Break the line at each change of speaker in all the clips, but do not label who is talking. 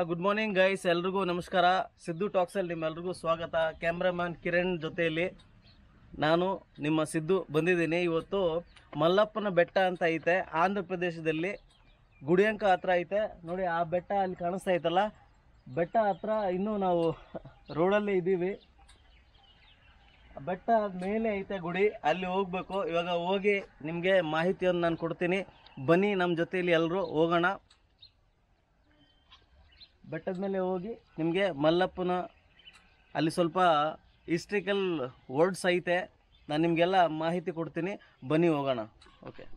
Good morning guys ಎಲ್ರಿಗೂ ನಮಸ್ಕಾರ ಸಿದ್ದು ಟಾಕ್ಸಲ್ಲಿ ನಿಮ್ಮೆಲ್ರಿಗೂ ಸ್ವಾಗತ ಕ್ಯಾಮ್ರಾಮನ್ ಕಿರಣ್ ಜೊತೆಯಲ್ಲಿ ನಾನು ನಿಮ್ಮ ಸಿದ್ದು ಬಂದಿದ್ದೀನಿ ಇವತ್ತು ಮಲ್ಲಪ್ಪನ ಬೆಟ್ಟ ಅಂತ ಐತೆ ಆಂಧ್ರ ಪ್ರದೇಶದಲ್ಲಿ ಗುಡಿಯಂಕ ಹತ್ರ ಐತೆ ನೋಡಿ ಆ ಬೆಟ್ಟ ಅಲ್ಲಿ ಕಾಣಿಸ್ತಾ ಐತಲ್ಲ ಬೆಟ್ಟ ಹತ್ರ ಇನ್ನೂ ನಾವು ರೋಡಲ್ಲೇ ಇದ್ದೀವಿ ಆ ಬೆಟ್ಟ ಮೇಲೆ ಐತೆ ಗುಡಿ ಅಲ್ಲಿ ಹೋಗ್ಬೇಕು ಇವಾಗ ಹೋಗಿ ನಿಮಗೆ ಮಾಹಿತಿಯನ್ನು ನಾನು ಕೊಡ್ತೀನಿ ಬನ್ನಿ ನಮ್ಮ ಜೊತೆಯಲ್ಲಿ ಎಲ್ಲರೂ ಹೋಗೋಣ ಬೆಟ್ಟದ ಮೇಲೆ ಹೋಗಿ ನಿಮಗೆ ಮಲ್ಲಪ್ಪನ ಅಲ್ಲಿ ಸ್ವಲ್ಪ ಹಿಸ್ಟ್ರಿಕಲ್ ವರ್ಡ್ಸ್ ಐತೆ ನಾನು ನಿಮಗೆಲ್ಲ ಮಾಹಿತಿ ಕೊಡ್ತೀನಿ ಬನ್ನಿ ಹೋಗೋಣ ಓಕೆ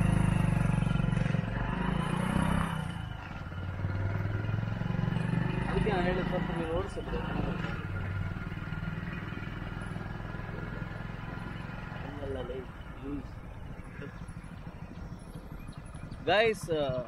ಅದಕ್ಕೆ ನಾನು ಹೇಳಿದ ಸ್ವಲ್ಪ ನೀವು ಓಡಿಸಿದ್ರೆ ಗೈಸ್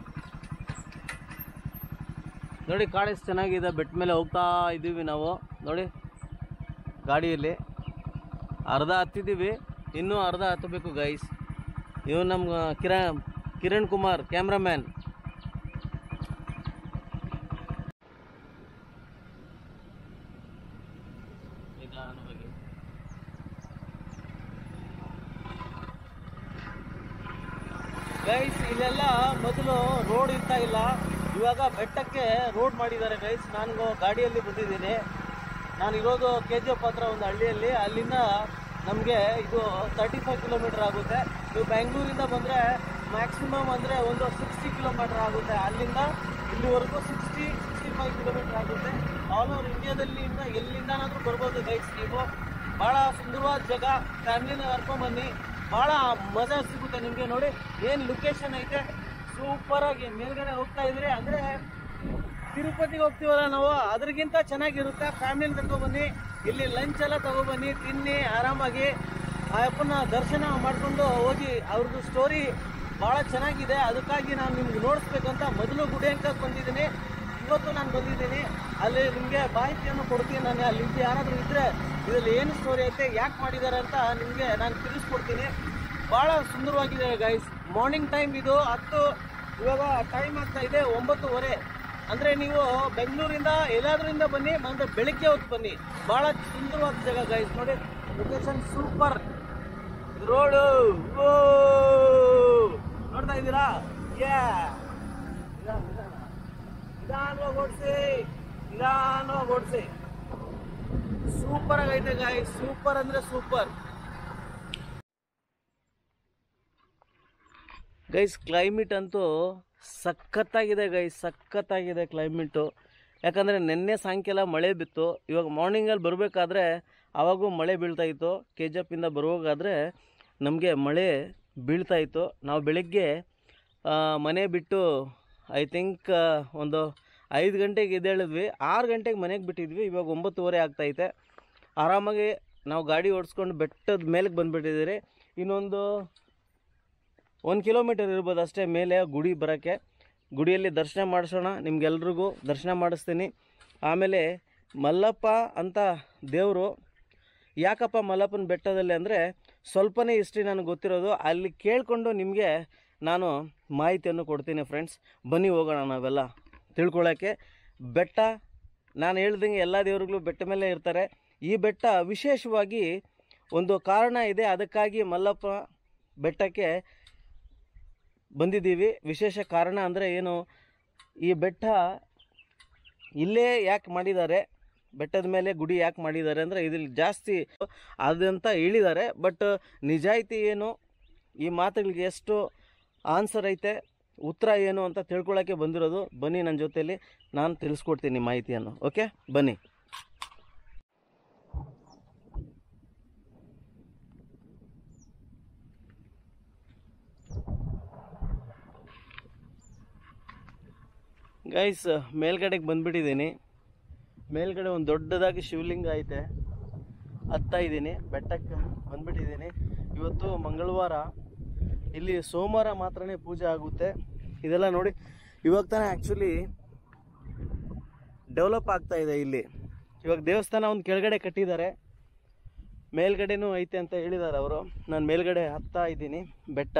ನೋಡಿ ಕಾಡು ಎಷ್ಟು ಚೆನ್ನಾಗಿದೆ ಬೆಟ್ಟ ಮೇಲೆ ಹೋಗ್ತಾ ಇದ್ದೀವಿ ನಾವು ನೋಡಿ ಗಾಡಿಯಲ್ಲಿ ಅರ್ಧ ಹತ್ತಿದ್ದೀವಿ ಇನ್ನೂ ಅರ್ಧ ಹತ್ತಬೇಕು ಗೈಸ್ ಇವು ನಮ್ಮ ಕಿರಣ್ ಕಿರಣ್ ಕುಮಾರ್ ಕ್ಯಾಮ್ರಾಮ್ಯಾನ್ ನಿಧಾನವಾಗಿ ಗೈಸ್ ಇಲ್ಲೆಲ್ಲ ಮೊದಲು ರೋಡ್ ಇರ್ತಾ ಇಲ್ಲ ಇವಾಗ ಬೆಟ್ಟಕ್ಕೆ ರೋಡ್ ಮಾಡಿದ್ದಾರೆ ಗೈಸ್ ನಾನು ಗಾಡಿಯಲ್ಲಿ ಬಂದಿದ್ದೀನಿ ನಾನು ಇರೋದು ಕೆ ಜಿ ಎಫ್ ಹತ್ರ ಒಂದು ಹಳ್ಳಿಯಲ್ಲಿ ಅಲ್ಲಿಂದ ನಮಗೆ ಇದು ತರ್ಟಿ ಫೈವ್ ಕಿಲೋಮೀಟರ್ ಆಗುತ್ತೆ ನೀವು ಬೆಂಗಳೂರಿಂದ ಬಂದರೆ ಮ್ಯಾಕ್ಸಿಮಮ್ ಅಂದರೆ ಒಂದು ಸಿಕ್ಸ್ಟಿ ಕಿಲೋಮೀಟರ್ ಆಗುತ್ತೆ ಅಲ್ಲಿಂದ ಇಲ್ಲಿವರೆಗೂ ಸಿಕ್ಸ್ಟಿ ಸಿಕ್ಸ್ಟಿ ಫೈವ್ ಕಿಲೋಮೀಟರ್ ಆಗುತ್ತೆ ಆಲ್ ಓವರ್ ಇಂಡಿಯಾದಲ್ಲಿ ಇಂದ ಎಲ್ಲಿಂದನಾದರೂ ಬರ್ಬೋದು ಗೈಸ್ ನೀವು ಭಾಳ ಸುಂದರವಾದ ಜಾಗ ಫ್ಯಾಮಿಲಿನ ಕರ್ಕೊಂಬನ್ನಿ ಭಾಳ ಮಜಾ ಸಿಗುತ್ತೆ ನಿಮಗೆ ನೋಡಿ ಏನು ಲೊಕೇಶನ್ ಐತೆ ಸೂಪರ್ ಆಗಿ ಮೇಲ್ಗಡೆ ಹೋಗ್ತಾ ಇದ್ರಿ ಅಂದ್ರೆ ತಿರುಪತಿಗೆ ಹೋಗ್ತೀವಲ್ಲ ನಾವು ಅದ್ರಗಿಂತ ಚೆನ್ನಾಗಿರುತ್ತೆ ಫ್ಯಾಮಿಲಿ ತಗೊಬನ್ನಿ ಇಲ್ಲಿ ಲಂಚ್ ಎಲ್ಲ ತಗೊಬನ್ನಿ ತಿನ್ನಿ ಆರಾಮಾಗಿ ಆ ಅಪ್ಪನ ದರ್ಶನ ಮಾಡ್ಕೊಂಡು ಹೋಗಿ ಅವ್ರದ್ದು ಸ್ಟೋರಿ ಭಾಳ ಚೆನ್ನಾಗಿದೆ ಅದಕ್ಕಾಗಿ ನಾನು ನಿಮ್ಗೆ ನೋಡಿಸ್ಬೇಕಂತ ಮೊದಲು ಗುಡಿಯಂಕಕ್ಕೆ ಬಂದಿದ್ದೀನಿ ಇವತ್ತು ನಾನು ಬಂದಿದ್ದೀನಿ ಅಲ್ಲಿ ನಿಮಗೆ ಮಾಹಿತಿಯನ್ನು ಕೊಡ್ತೀನಿ ನಾನು ಅಲ್ಲಿ ಯಾರಾದರೂ ಇದ್ದರೆ ಇದರಲ್ಲಿ ಏನು ಸ್ಟೋರಿ ಐತೆ ಯಾಕೆ ಮಾಡಿದ್ದಾರೆ ಅಂತ ನಿಮಗೆ ನಾನು ತಿಳಿಸ್ಕೊಡ್ತೀನಿ ಭಾಳ ಸುಂದರವಾಗಿದೆ ಗೈಸ್ ಮಾರ್ನಿಂಗ್ ಟೈಮ್ ಇದು ಹತ್ತು ಇವಾಗ ಟೈಮ್ ಆಗ್ತಾ ಇದೆ ಒಂಬತ್ತುವರೆ ಅಂದರೆ ನೀವು ಬೆಂಗಳೂರಿಂದ ಎಲ್ಲಾದ್ರಿಂದ ಬನ್ನಿ ಅಂದರೆ ಬೆಳಿಗ್ಗೆ ಹೊತ್ತು ಬನ್ನಿ ಭಾಳ ಸುಂದರವಾದ ಜಾಗ ಗೈಸ್ ನೋಡಿ ಲೊಕೇಶನ್ ಸೂಪರ್ ರೋಡು ನೋಡ್ತಾ ಇದ್ದೀರಾ ಯಾ ನಿಧಾನವಾಗಿ ಓಡಿಸಿ ನಿಧಾನವಾಗಿ ಓಡಿಸಿ ಸೂಪರ್ ಆಗೈತೆ ಗಾಯ್ ಸೂಪರ್ ಅಂದ್ರೆ ಸೂಪರ್ ಗೈಸ್ ಕ್ಲೈಮೇಟ್ ಅಂತೂ ಸಖತ್ತಾಗಿದೆ ಗೈಸ್ ಸಖತ್ತಾಗಿದೆ ಕ್ಲೈಮೇಟು ಯಾಕಂದರೆ ನಿನ್ನೆ ಸಾಯಂಕಾಲ ಮಳೆ ಬಿತ್ತು ಇವಾಗ ಮಾರ್ನಿಂಗಲ್ಲಿ ಬರಬೇಕಾದ್ರೆ ಆವಾಗೂ ಮಳೆ ಬೀಳ್ತಾ ಇತ್ತು ಕೆ ಜಿ ಎಫಿಂದ ಬರುವಾಗಾದರೆ ನಮಗೆ ಮಳೆ ಬೀಳ್ತಾ ಇತ್ತು ನಾವು ಬೆಳಗ್ಗೆ ಆ, ಮನೆ ಬಿಟ್ಟು ಐ ಥಿಂಕ್ ಒಂದು ಐದು ಗಂಟೆಗೆ ಎದ್ದೇಳಿದ್ವಿ ಆರು ಗಂಟೆಗೆ ಮನೆಗೆ ಬಿಟ್ಟಿದ್ವಿ ಇವಾಗ ಒಂಬತ್ತುವರೆ ಆಗ್ತೈತೆ ಆರಾಮಾಗಿ ನಾವು ಗಾಡಿ ಓಡಿಸ್ಕೊಂಡು ಬೆಟ್ಟದ ಮೇಲಕ್ಕೆ ಬಂದುಬಿಟ್ಟಿದ್ದೀರಿ ಇನ್ನೊಂದು ಒಂದು ಕಿಲೋಮೀಟರ್ ಇರ್ಬೋದು ಅಷ್ಟೇ ಮೇಲೆ ಗುಡಿ ಬರೋಕ್ಕೆ ಗುಡಿಯಲ್ಲಿ ದರ್ಶನ ಮಾಡಿಸೋಣ ನಿಮ್ಗೆಲ್ರಿಗೂ ದರ್ಶನ ಮಾಡಿಸ್ತೀನಿ ಆಮೇಲೆ ಮಲ್ಲಪ್ಪ ಅಂತ ದೇವರು ಯಾಕಪ್ಪ ಮಲ್ಲಪ್ಪನ ಬೆಟ್ಟದಲ್ಲಿ ಅಂದರೆ ಸ್ವಲ್ಪನೇ ಹಿಸ್ಟ್ರಿ ನನಗೆ ಗೊತ್ತಿರೋದು ಅಲ್ಲಿ ಕೇಳಿಕೊಂಡು ನಿಮಗೆ ನಾನು ಮಾಹಿತಿಯನ್ನು ಕೊಡ್ತೀನಿ ಫ್ರೆಂಡ್ಸ್ ಬನ್ನಿ ಹೋಗೋಣ ನಾವೆಲ್ಲ ತಿಳ್ಕೊಳ್ಳೋಕ್ಕೆ ಬೆಟ್ಟ ನಾನು ಹೇಳ್ದಂಗೆ ಎಲ್ಲ ದೇವರುಗಳು ಬೆಟ್ಟ ಮೇಲೆ ಇರ್ತಾರೆ ಈ ಬೆಟ್ಟ ವಿಶೇಷವಾಗಿ ಒಂದು ಕಾರಣ ಇದೆ ಅದಕ್ಕಾಗಿ ಮಲ್ಲಪ್ಪ ಬೆಟ್ಟಕ್ಕೆ ಬಂದಿದ್ದೀವಿ ವಿಶೇಷ ಕಾರಣ ಅಂದರೆ ಏನು ಈ ಬೆಟ್ಟ ಇಲ್ಲೇ ಯಾಕೆ ಮಾಡಿದ್ದಾರೆ ಬೆಟ್ಟದ ಮೇಲೆ ಗುಡಿ ಯಾಕೆ ಮಾಡಿದ್ದಾರೆ ಅಂದರೆ ಇದ್ರಲ್ಲಿ ಜಾಸ್ತಿ ಅದಂತ ಹೇಳಿದ್ದಾರೆ ಬಟ್ ನಿಜಾಯಿತಿ ಏನು ಈ ಮಾತುಗಳಿಗೆ ಎಷ್ಟು ಆನ್ಸರ್ ಐತೆ ಉತ್ತರ ಏನು ಅಂತ ತಿಳ್ಕೊಳ್ಳೋಕ್ಕೆ ಬಂದಿರೋದು ಬನ್ನಿ ನನ್ನ ಜೊತೆಯಲ್ಲಿ ನಾನು ತಿಳಿಸ್ಕೊಡ್ತೀನಿ ಮಾಹಿತಿಯನ್ನು ಓಕೆ ಬನ್ನಿ ಗೈಸ್ ಮೇಲ್ಗಡೆಗೆ ಬಂದ್ಬಿಟ್ಟಿದ್ದೀನಿ ಮೇಲ್ಗಡೆ ಒಂದು ದೊಡ್ಡದಾಗಿ ಶಿವಲಿಂಗ ಐತೆ ಹತ್ತಾ ಇದ್ದೀನಿ ಬೆಟ್ಟಕ್ಕೆ ಬಂದ್ಬಿಟ್ಟಿದ್ದೀನಿ ಇವತ್ತು ಮಂಗಳವಾರ ಇಲ್ಲಿ ಸೋಮವಾರ ಮಾತ್ರನೇ ಪೂಜೆ ಆಗುತ್ತೆ ಇದೆಲ್ಲ ನೋಡಿ ಇವಾಗ ತಾನೇ ಆ್ಯಕ್ಚುಲಿ ಡೆವಲಪ್ ಆಗ್ತಾ ಇದೆ ಇಲ್ಲಿ ಇವಾಗ ದೇವಸ್ಥಾನ ಒಂದು ಕೆಳಗಡೆ ಕಟ್ಟಿದ್ದಾರೆ ಮೇಲ್ಗಡೆನೂ ಐತೆ ಅಂತ ಹೇಳಿದ್ದಾರೆ ಅವರು ನಾನು ಮೇಲ್ಗಡೆ ಹತ್ತಾ ಇದ್ದೀನಿ ಬೆಟ್ಟ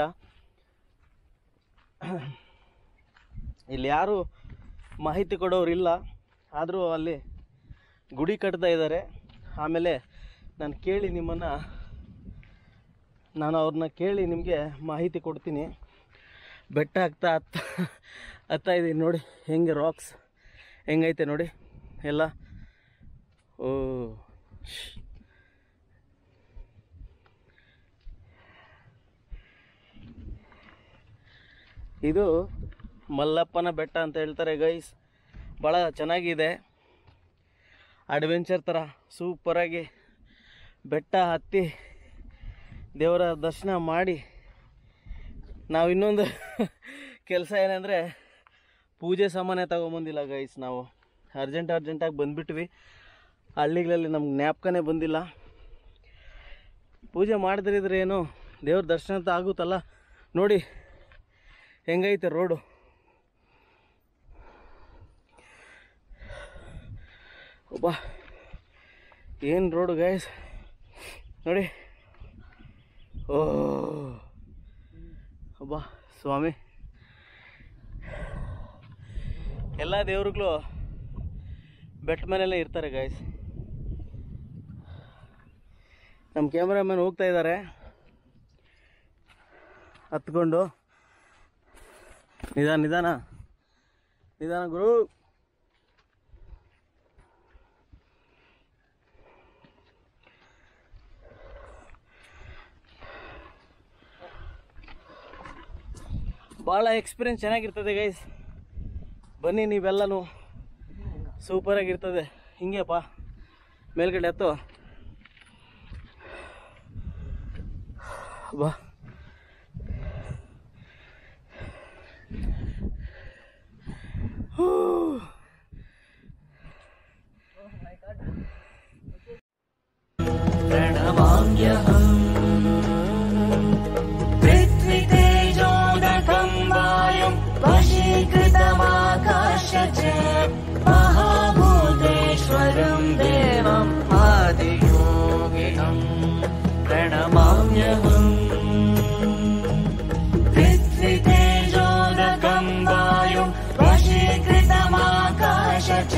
ಇಲ್ಲಿ ಯಾರು ಮಾಹಿತಿ ಕೊಡೋರಿಲ್ಲ ಆದರೂ ಅಲ್ಲಿ ಗುಡಿ ಕಟ್ತಾ ಇದ್ದಾರೆ ಆಮೇಲೆ ನಾನು ಕೇಳಿ ನಿಮ್ಮನ್ನು ನಾನು ಅವ್ರನ್ನ ಕೇಳಿ ನಿಮಗೆ ಮಾಹಿತಿ ಕೊಡ್ತೀನಿ ಬೆಟ್ಟ ಆಗ್ತಾ ಹತ್ತ ಹತ್ತಾ ಇದ್ದೀನಿ ನೋಡಿ ಹೆಂಗೆ ರಾಕ್ಸ್ ಹೆಂಗೈತೆ ನೋಡಿ ಎಲ್ಲ ಓ ಇದು ಮಲ್ಲಪ್ಪನ ಬೆಟ್ಟ ಅಂತ ಹೇಳ್ತಾರೆ ಗೈಸ್ ಭಾಳ ಚೆನ್ನಾಗಿದೆ ಅಡ್ವೆಂಚರ್ ಥರ ಸೂಪರಾಗಿ ಬೆಟ್ಟ ಹತ್ತಿ ದೇವರ ದರ್ಶನ ಮಾಡಿ ನಾವು ಇನ್ನೊಂದು ಕೆಲಸ ಏನಂದರೆ ಪೂಜೆ ಸಾಮಾನ್ಯ ತಗೊಂಬಂದಿಲ್ಲ ಗೈಸ್ ನಾವು ಅರ್ಜೆಂಟ್ ಅರ್ಜೆಂಟಾಗಿ ಬಂದುಬಿಟ್ವಿ ಹಳ್ಳಿಗಳಲ್ಲಿ ನಮ್ಗೆ ಜ್ಞಾಪಕನೇ ಬಂದಿಲ್ಲ ಪೂಜೆ ಮಾಡಿದ್ರಿದ್ರೆ ಏನು ದೇವ್ರ ದರ್ಶನ ಅಂತ ಆಗುತ್ತಲ್ಲ ನೋಡಿ ಹೆಂಗೈತೆ ರೋಡು ಒಬ್ಬ ಏನು ರೋಡು ಗೈಸ್ ನೋಡಿ ಓ ಒಬ್ಬ ಸ್ವಾಮಿ ಎಲ್ಲ ದೇವ್ರುಗಳು ಬೆಟ್ಟ ಮೇಲೆಲ್ಲ ಇರ್ತಾರೆ ಗಾಯ್ಸ್ ನಮ್ಮ ಕ್ಯಾಮ್ರಾಮನ್ ಹೋಗ್ತಾ ಇದ್ದಾರೆ ಹತ್ಕೊಂಡು ನಿಧಾನ ನಿಧಾನ ನಿಧಾನ ಗುರು ಭಾಳ ಎಕ್ಸ್ಪೀರಿಯನ್ಸ್ ಚೆನ್ನಾಗಿರ್ತದೆ ಗೈಸ್ ಬನ್ನಿ ನೀವೆಲ್ಲನೂ ಸೂಪರಾಗಿರ್ತದೆ ಹಿಂಗೆಪ್ಪ ಮೇಲ್ಗಡೆ ಹತ್ತು ಬಾ ಹೂ.
पृथ्वीतेजोदकम् वायुम् वशीकृतमाकाश च महाभूतेश्वरम् देवम् आदियोगिनम् प्रणमाम्यहम् पृथ्वीतेजोदकम् वायुम् वशीकृतमाकाश च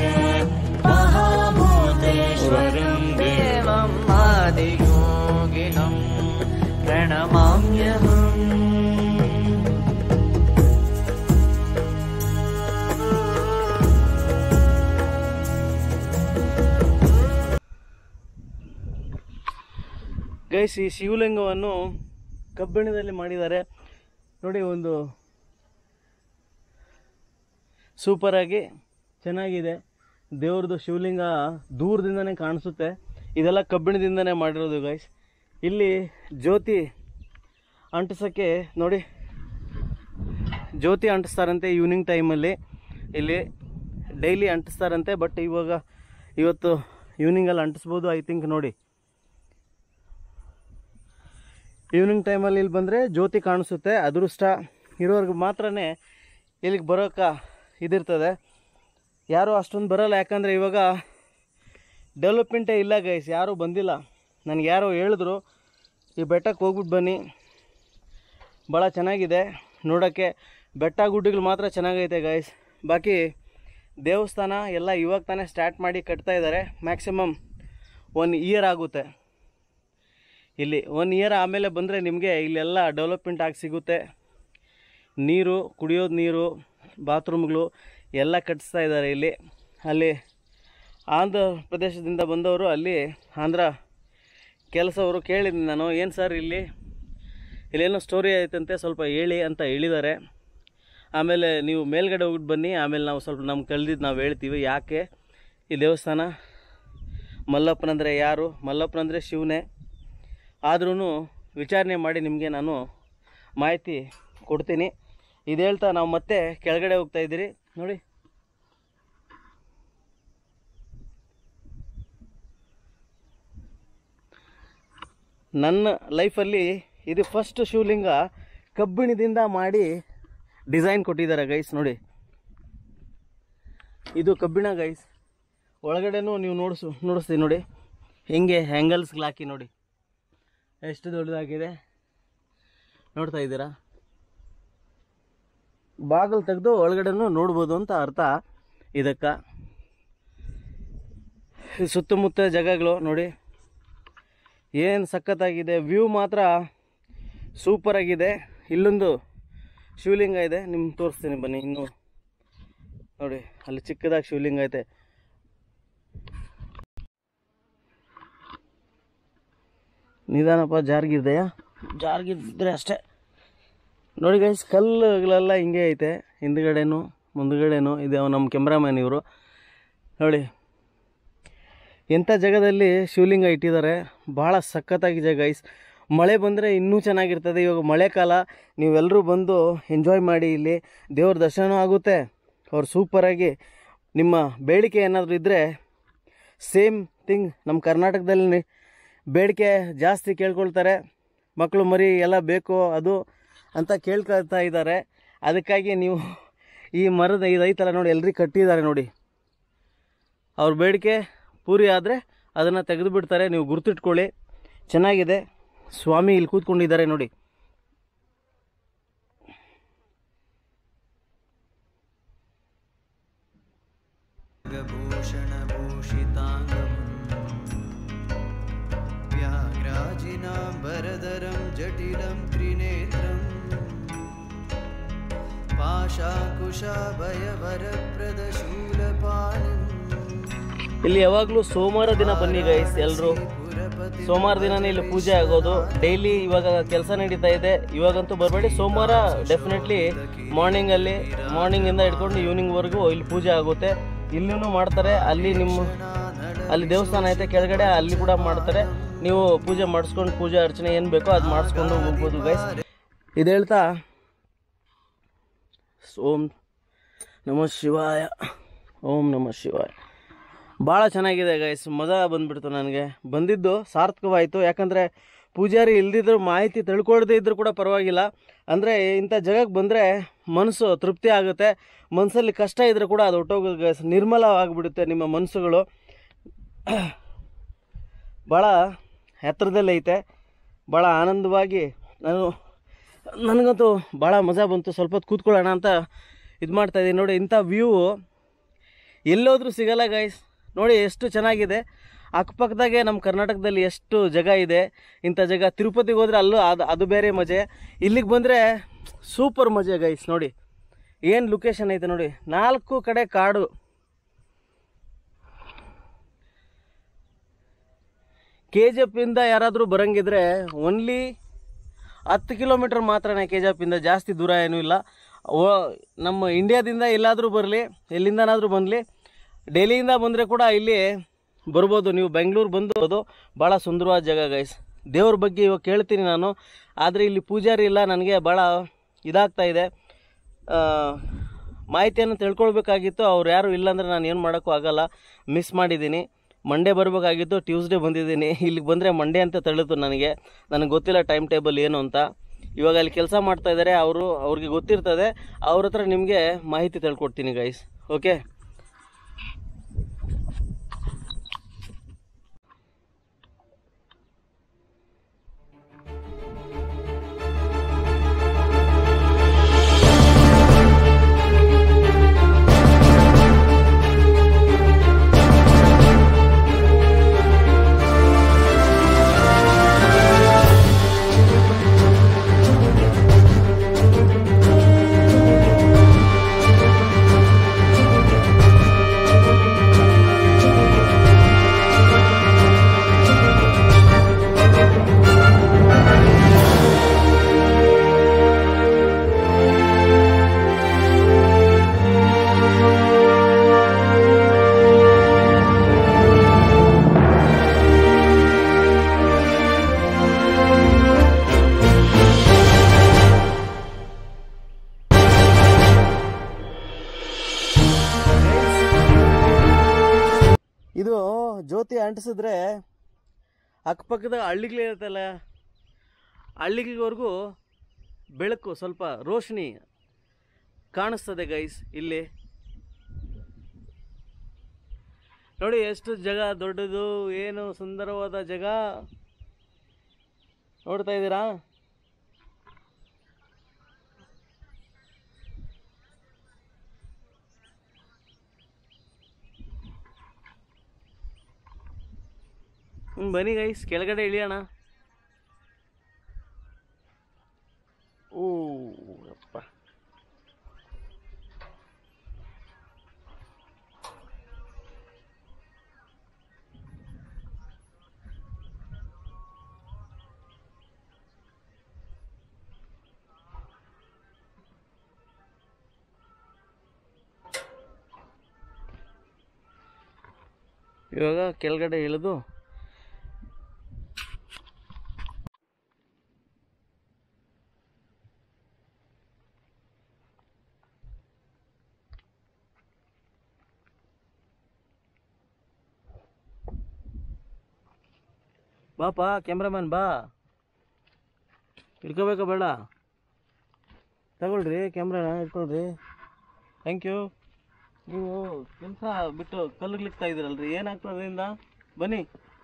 महाभूतेश्वरम् देवम् आदियोगिनम् प्रणमाम्यहम्
ಗೈಸ್ ಈ ಶಿವಲಿಂಗವನ್ನು ಕಬ್ಬಿಣದಲ್ಲಿ ಮಾಡಿದ್ದಾರೆ ನೋಡಿ ಒಂದು ಸೂಪರಾಗಿ ಚೆನ್ನಾಗಿದೆ ದೇವ್ರದ್ದು ಶಿವಲಿಂಗ ದೂರದಿಂದನೇ ಕಾಣಿಸುತ್ತೆ ಇದೆಲ್ಲ ಕಬ್ಬಿಣದಿಂದನೇ ಮಾಡಿರೋದು ಗೈಸ್ ಇಲ್ಲಿ ಜ್ಯೋತಿ ಅಂಟಿಸೋಕ್ಕೆ ನೋಡಿ ಜ್ಯೋತಿ ಅಂಟಿಸ್ತಾರಂತೆ ಈವ್ನಿಂಗ್ ಟೈಮಲ್ಲಿ ಇಲ್ಲಿ ಡೈಲಿ ಅಂಟಿಸ್ತಾರಂತೆ ಬಟ್ ಇವಾಗ ಇವತ್ತು ಈವ್ನಿಂಗಲ್ಲಿ ಅಂಟಿಸ್ಬೋದು ಐ ಥಿಂಕ್ ನೋಡಿ ಈವ್ನಿಂಗ್ ಟೈಮಲ್ಲಿ ಇಲ್ಲಿ ಬಂದರೆ ಜ್ಯೋತಿ ಕಾಣಿಸುತ್ತೆ ಅದೃಷ್ಟ ಇರೋರ್ಗೆ ಮಾತ್ರನೇ ಇಲ್ಲಿಗೆ ಬರೋಕೆ ಇದಿರ್ತದೆ ಯಾರೂ ಅಷ್ಟೊಂದು ಬರಲ್ಲ ಯಾಕಂದರೆ ಇವಾಗ ಡೆವಲಪ್ಮೆಂಟೇ ಇಲ್ಲ ಗೈಸ್ ಯಾರೂ ಬಂದಿಲ್ಲ ನನಗೆ ಯಾರೋ ಹೇಳಿದ್ರು ಈ ಬೆಟ್ಟಕ್ಕೆ ಹೋಗ್ಬಿಟ್ಟು ಬನ್ನಿ ಭಾಳ ಚೆನ್ನಾಗಿದೆ ನೋಡೋಕ್ಕೆ ಬೆಟ್ಟ ಗುಡ್ಡಗಳು ಮಾತ್ರ ಚೆನ್ನಾಗೈತೆ ಗೈಸ್ ಬಾಕಿ ದೇವಸ್ಥಾನ ಎಲ್ಲ ಇವಾಗ ತಾನೇ ಸ್ಟಾರ್ಟ್ ಮಾಡಿ ಕಟ್ತಾ ಇದ್ದಾರೆ ಮ್ಯಾಕ್ಸಿಮಮ್ ಒನ್ ಇಯರ್ ಆಗುತ್ತೆ ಇಲ್ಲಿ ಒನ್ ಇಯರ್ ಆಮೇಲೆ ಬಂದರೆ ನಿಮಗೆ ಇಲ್ಲೆಲ್ಲ ಡೆವಲಪ್ಮೆಂಟ್ ಆಗಿ ಸಿಗುತ್ತೆ ನೀರು ಕುಡಿಯೋದು ನೀರು ಬಾತ್ರೂಮ್ಗಳು ಎಲ್ಲ ಕಟ್ಟಿಸ್ತಾ ಇದ್ದಾರೆ ಇಲ್ಲಿ ಅಲ್ಲಿ ಆಂಧ್ರ ಪ್ರದೇಶದಿಂದ ಬಂದವರು ಅಲ್ಲಿ ಆಂಧ್ರ ಕೆಲಸವರು ಕೇಳಿದ್ದೀನಿ ನಾನು ಏನು ಸರ್ ಇಲ್ಲಿ ಇಲ್ಲೇನೋ ಸ್ಟೋರಿ ಐತಂತೆ ಸ್ವಲ್ಪ ಹೇಳಿ ಅಂತ ಹೇಳಿದ್ದಾರೆ ಆಮೇಲೆ ನೀವು ಮೇಲ್ಗಡೆ ಹೋಗ್ಬಿಟ್ಟು ಬನ್ನಿ ಆಮೇಲೆ ನಾವು ಸ್ವಲ್ಪ ನಮ್ಗೆ ಕಳ್ದಿದ್ದು ನಾವು ಹೇಳ್ತೀವಿ ಯಾಕೆ ಈ ದೇವಸ್ಥಾನ ಮಲ್ಲಪ್ಪನಂದರೆ ಯಾರು ಮಲ್ಲಪ್ಪನಂದರೆ ಶಿವನೇ ಆದ್ರೂ ವಿಚಾರಣೆ ಮಾಡಿ ನಿಮಗೆ ನಾನು ಮಾಹಿತಿ ಕೊಡ್ತೀನಿ ಇದು ಹೇಳ್ತಾ ನಾವು ಮತ್ತೆ ಕೆಳಗಡೆ ಹೋಗ್ತಾ ಇದ್ದೀರಿ ನೋಡಿ ನನ್ನ ಲೈಫಲ್ಲಿ ಇದು ಫಸ್ಟ್ ಶಿವಲಿಂಗ ಕಬ್ಬಿಣದಿಂದ ಮಾಡಿ ಡಿಸೈನ್ ಕೊಟ್ಟಿದ್ದಾರೆ ಗೈಸ್ ನೋಡಿ ಇದು ಕಬ್ಬಿಣ ಗೈಸ್ ಒಳಗಡೆನೂ ನೀವು ನೋಡಿಸು ನೋಡಿಸ್ತೀನಿ ನೋಡಿ ಹೆಂಗೆ ಹ್ಯಾಂಗಲ್ಸ್ಗಳು ಹಾಕಿ ನೋಡಿ ಎಷ್ಟು ದೊಡ್ಡದಾಗಿದೆ ನೋಡ್ತಾ ಇದ್ದೀರಾ ಬಾಗಿಲು ತೆಗೆದು ಒಳಗಡೆನೂ ನೋಡ್ಬೋದು ಅಂತ ಅರ್ಥ ಇದಕ್ಕೆ ಈ ಸುತ್ತಮುತ್ತ ಜಾಗಗಳು ನೋಡಿ ಏನು ಸಖತ್ತಾಗಿದೆ ವ್ಯೂ ಮಾತ್ರ ಸೂಪರಾಗಿದೆ ಇಲ್ಲೊಂದು ಶಿವಲಿಂಗ ಇದೆ ನಿಮ್ಗೆ ತೋರಿಸ್ತೀನಿ ಬನ್ನಿ ಇನ್ನು ನೋಡಿ ಅಲ್ಲಿ ಚಿಕ್ಕದಾಗಿ ಶಿವಲಿಂಗ ಐತೆ ನಿಧಾನಪ್ಪ ಜಾರ್ಗಿರ್ದೆಯಾ ಜಾರ್ಗಿದ್ರೆ ಅಷ್ಟೇ ನೋಡಿ ಗೈಸ್ ಕಲ್ಲುಗಳೆಲ್ಲ ಹಿಂಗೆ ಐತೆ ಹಿಂದ್ಗಡೆನು ಮುಂದ್ಗಡೆನು ಇದೆ ಅವ ನಮ್ಮ ಕ್ಯಾಮ್ರಾಮ್ಯಾನ್ ಇವರು ನೋಡಿ ಎಂಥ ಜಾಗದಲ್ಲಿ ಶಿವಲಿಂಗ ಇಟ್ಟಿದ್ದಾರೆ ಭಾಳ ಸಖತ್ತಾಗಿದೆ ಗೈಸ್ ಮಳೆ ಬಂದರೆ ಇನ್ನೂ ಚೆನ್ನಾಗಿರ್ತದೆ ಇವಾಗ ಮಳೆಕಾಲ ನೀವೆಲ್ಲರೂ ಬಂದು ಎಂಜಾಯ್ ಮಾಡಿ ಇಲ್ಲಿ ದೇವ್ರ ದರ್ಶನ ಆಗುತ್ತೆ ಅವ್ರು ಸೂಪರಾಗಿ ನಿಮ್ಮ ಬೇಡಿಕೆ ಏನಾದರೂ ಇದ್ದರೆ ಸೇಮ್ ಥಿಂಗ್ ನಮ್ಮ ಕರ್ನಾಟಕದಲ್ಲಿ ಬೇಡಿಕೆ ಜಾಸ್ತಿ ಕೇಳ್ಕೊಳ್ತಾರೆ ಮಕ್ಕಳು ಮರಿ ಎಲ್ಲ ಬೇಕು ಅದು ಅಂತ ಕೇಳ್ಕೊಳ್ತಾ ಇದ್ದಾರೆ ಅದಕ್ಕಾಗಿ ನೀವು ಈ ಮರದ ಇದು ಐತಲ್ಲ ನೋಡಿ ಎಲ್ರಿಗೆ ಕಟ್ಟಿದ್ದಾರೆ ನೋಡಿ ಅವ್ರ ಬೇಡಿಕೆ ಪೂರಿ ಆದರೆ ಅದನ್ನು ತೆಗೆದು ಬಿಡ್ತಾರೆ ನೀವು ಗುರ್ತಿಟ್ಕೊಳ್ಳಿ ಚೆನ್ನಾಗಿದೆ ಸ್ವಾಮಿ ಇಲ್ಲಿ ಕೂತ್ಕೊಂಡಿದ್ದಾರೆ ನೋಡಿ
भूषणभूषिताङ्गम् व्याघ्राजिनाम्बरधरं जटिलं त्रिनेत्रम् पाशाकुशाभयवरप्रदशूलपाणिम्
ಇಲ್ಲಿ ಯಾವಾಗಲೂ ಸೋಮವಾರ ದಿನ ಬನ್ನಿ ಗೈಸ್ ಎಲ್ಲರೂ ಸೋಮವಾರ ದಿನನೇ ಇಲ್ಲಿ ಪೂಜೆ ಆಗೋದು ಡೈಲಿ ಇವಾಗ ಕೆಲಸ ನಡೀತಾ ಇದೆ ಇವಾಗಂತೂ ಬರಬೇಡಿ ಸೋಮವಾರ ಡೆಫಿನೆಟ್ಲಿ ಮಾರ್ನಿಂಗಲ್ಲಿ ಮಾರ್ನಿಂಗಿಂದ ಹಿಡ್ಕೊಂಡು ಈವ್ನಿಂಗ್ವರೆಗೂ ಇಲ್ಲಿ ಪೂಜೆ ಆಗುತ್ತೆ ಇಲ್ಲಿನೂ ಮಾಡ್ತಾರೆ ಅಲ್ಲಿ ನಿಮ್ಮ ಅಲ್ಲಿ ದೇವಸ್ಥಾನ ಐತೆ ಕೆಳಗಡೆ ಅಲ್ಲಿ ಕೂಡ ಮಾಡ್ತಾರೆ ನೀವು ಪೂಜೆ ಮಾಡಿಸ್ಕೊಂಡು ಪೂಜೆ ಅರ್ಚನೆ ಏನು ಬೇಕೋ ಅದು ಮಾಡಿಸ್ಕೊಂಡು ಹೋಗ್ಬೋದು ಗೈಸ್ ಇದು ಹೇಳ್ತಾ ಓಂ ನಮಃ ಶಿವಾಯ ಓಂ ನಮಃ ಶಿವಾಯ ಭಾಳ ಚೆನ್ನಾಗಿದೆ ಗೈಸ್ ಮಜಾ ಬಂದ್ಬಿಡ್ತು ನನಗೆ ಬಂದಿದ್ದು ಸಾರ್ಥಕವಾಯಿತು ಯಾಕಂದರೆ ಪೂಜಾರಿ ಇಲ್ದಿದ್ರು ಮಾಹಿತಿ ತಿಳ್ಕೊಳ್ದೇ ಇದ್ರೂ ಕೂಡ ಪರವಾಗಿಲ್ಲ ಅಂದರೆ ಇಂಥ ಜಾಗಕ್ಕೆ ಬಂದರೆ ಮನಸ್ಸು ತೃಪ್ತಿ ಆಗುತ್ತೆ ಮನಸ್ಸಲ್ಲಿ ಕಷ್ಟ ಇದ್ರೂ ಕೂಡ ಅದು ಹೊಟ್ಟೋಗೋದು ಗೈಸ್ ನಿರ್ಮಲವಾಗಿಬಿಡುತ್ತೆ ನಿಮ್ಮ ಮನಸ್ಸುಗಳು ಭಾಳ ಎತ್ತರದಲ್ಲೈತೆ ಭಾಳ ಆನಂದವಾಗಿ ನಾನು ನನಗಂತೂ ಭಾಳ ಮಜಾ ಬಂತು ಸ್ವಲ್ಪ ಹೊತ್ತು ಕೂತ್ಕೊಳ್ಳೋಣ ಅಂತ ಇದು ಮಾಡ್ತಾಯಿದ್ದೀನಿ ನೋಡಿ ಇಂಥ ವ್ಯೂ ಎಲ್ಲೋದ್ರೂ ಸಿಗಲ್ಲ ಗೈಸ್ ನೋಡಿ ಎಷ್ಟು ಚೆನ್ನಾಗಿದೆ ಅಕ್ಕಪಕ್ಕದಾಗೆ ನಮ್ಮ ಕರ್ನಾಟಕದಲ್ಲಿ ಎಷ್ಟು ಜಾಗ ಇದೆ ಇಂಥ ಜಾಗ ತಿರುಪತಿಗೆ ಹೋದರೆ ಅಲ್ಲೂ ಅದು ಅದು ಬೇರೆ ಮಜೆ ಇಲ್ಲಿಗೆ ಬಂದರೆ ಸೂಪರ್ ಮಜೆ ಗೈಸ್ ನೋಡಿ ಏನು ಲೊಕೇಶನ್ ಐತೆ ನೋಡಿ ನಾಲ್ಕು ಕಡೆ ಕಾಡು ಕೆ ಜಿ ಎಫಿಂದ ಯಾರಾದರೂ ಬರಂಗಿದ್ರೆ ಓನ್ಲಿ ಹತ್ತು ಕಿಲೋಮೀಟ್ರ್ ಮಾತ್ರನೇ ಕೆ ಜಿ ಎಫಿಂದ ಜಾಸ್ತಿ ದೂರ ಏನೂ ಇಲ್ಲ ಓ ನಮ್ಮ ಇಂಡಿಯಾದಿಂದ ಎಲ್ಲಾದರೂ ಬರಲಿ ಎಲ್ಲಿಂದನಾದರೂ ಬಂದಲಿ ಡೆಲ್ಲಿಯಿಂದ ಬಂದರೆ ಕೂಡ ಇಲ್ಲಿ ಬರ್ಬೋದು ನೀವು ಬೆಂಗಳೂರು ಬಂದು ಭಾಳ ಸುಂದರವಾದ ಜಾಗ ಗೈಸ್ ದೇವ್ರ ಬಗ್ಗೆ ಇವಾಗ ಕೇಳ್ತೀನಿ ನಾನು ಆದರೆ ಇಲ್ಲಿ ಪೂಜಾರಿ ಇಲ್ಲ ನನಗೆ ಭಾಳ ಇದಾಗ್ತಾ ಇದೆ ಆ, ಮಾಹಿತಿಯನ್ನು ತಿಳ್ಕೊಳ್ಬೇಕಾಗಿತ್ತು ಅವ್ರು ಯಾರು ಇಲ್ಲಾಂದರೆ ನಾನು ಏನು ಮಾಡೋಕ್ಕೂ ಆಗಲ್ಲ ಮಿಸ್ ಮಾಡಿದ್ದೀನಿ ಮಂಡೇ ಬರಬೇಕಾಗಿತ್ತು ಟ್ಯೂಸ್ಡೇ ಬಂದಿದ್ದೀನಿ ಇಲ್ಲಿಗೆ ಬಂದರೆ ಮಂಡೇ ಅಂತ ತಿಳಿತು ನನಗೆ ನನಗೆ ಗೊತ್ತಿಲ್ಲ ಟೈಮ್ ಟೇಬಲ್ ಏನು ಅಂತ ಇವಾಗ ಅಲ್ಲಿ ಕೆಲಸ ಮಾಡ್ತಾ ಇದ್ದಾರೆ ಅವರು ಅವ್ರಿಗೆ ಗೊತ್ತಿರ್ತದೆ ಅವ್ರ ಹತ್ರ ನಿಮಗೆ ಮಾಹಿತಿ ತಿಳ್ಕೊಡ್ತೀನಿ ಗೈಸ್ ಓಕೆ ಇದು ಜ್ಯೋತಿ ಅಂಟಿಸಿದ್ರೆ ಅಕ್ಕಪಕ್ಕದ ಹಳ್ಳಿಗಳಿರುತ್ತಲ್ಲ ಹಳ್ಳಿಗಳಿವರೆಗೂ ಬೆಳಕು ಸ್ವಲ್ಪ ರೋಶನಿ ಕಾಣಿಸ್ತದೆ ಗೈಸ್ ಇಲ್ಲಿ ನೋಡಿ ಎಷ್ಟು ಜಾಗ ದೊಡ್ಡದು ಏನು ಸುಂದರವಾದ ಜಾಗ ನೋಡ್ತಾ ಇದ್ದೀರಾ ಹ್ಞೂ ಬನ್ನಿ ಗೈಸ್ ಕೆಳಗಡೆ ಇಳಿಯೋಣ ಓ ಅಪ್ಪ ಇವಾಗ ಕೆಳಗಡೆ ಇಳಿದು ಬಾಪ ಕ್ಯಾಮ್ರಾಮನ್ ಬಾ ಇಟ್ಕೋಬೇಕಾ ಬೇಡ ತಗೊಳ್ರಿ ಕ್ಯಾಮ್ರಾನ ಇಟ್ಕೊಳ್ರಿ ಥ್ಯಾಂಕ್ ಯು ನೀವು ಕೆಲಸ ಬಿಟ್ಟು ಕಲ್ಲುಗ್ಲಿಕ್ತಾ ಇದ್ದೀರಲ್ರಿ ಏನಾಗ್ತದೆ ಅದರಿಂದ ಬನ್ನಿ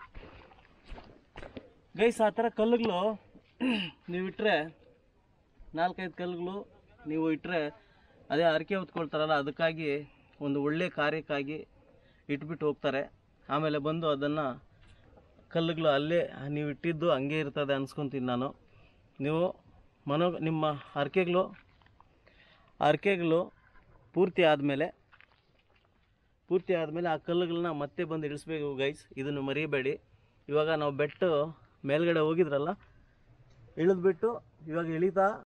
ಗೈಸ್ ಆ ಥರ ಕಲ್ಲುಗಳು ನೀವು ಇಟ್ಟರೆ ನಾಲ್ಕೈದು ಕಲ್ಲುಗಳು ನೀವು ಇಟ್ಟರೆ ಅದೇ ಹರಕೆ ಹೊತ್ಕೊಳ್ತಾರಲ್ಲ ಅದಕ್ಕಾಗಿ ಒಂದು ಒಳ್ಳೆ ಕಾರ್ಯಕ್ಕಾಗಿ ಇಟ್ಬಿಟ್ಟು ಹೋಗ್ತಾರೆ ಆಮೇಲೆ ಬಂದು ಅದನ್ನು ಕಲ್ಲುಗಳು ಅಲ್ಲೇ ನೀವು ಇಟ್ಟಿದ್ದು ಹಂಗೆ ಇರ್ತದೆ ಅನ್ಸ್ಕೊತೀನಿ ನಾನು ನೀವು ಮನೋ ನಿಮ್ಮ ಹರಕೆಗಳು ಹರಕೆಗಳು ಪೂರ್ತಿ ಆದಮೇಲೆ ಪೂರ್ತಿ ಆದಮೇಲೆ ಆ ಕಲ್ಲುಗಳನ್ನ ಮತ್ತೆ ಬಂದು ಇಳಿಸ್ಬೇಕು ಗೈಸ್ ಇದನ್ನು ಮರಿಬೇಡಿ ಇವಾಗ ನಾವು ಬೆಟ್ಟು ಮೇಲ್ಗಡೆ ಹೋಗಿದ್ರಲ್ಲ ಇಳಿದ್ಬಿಟ್ಟು ಇವಾಗ ಇಳಿತಾ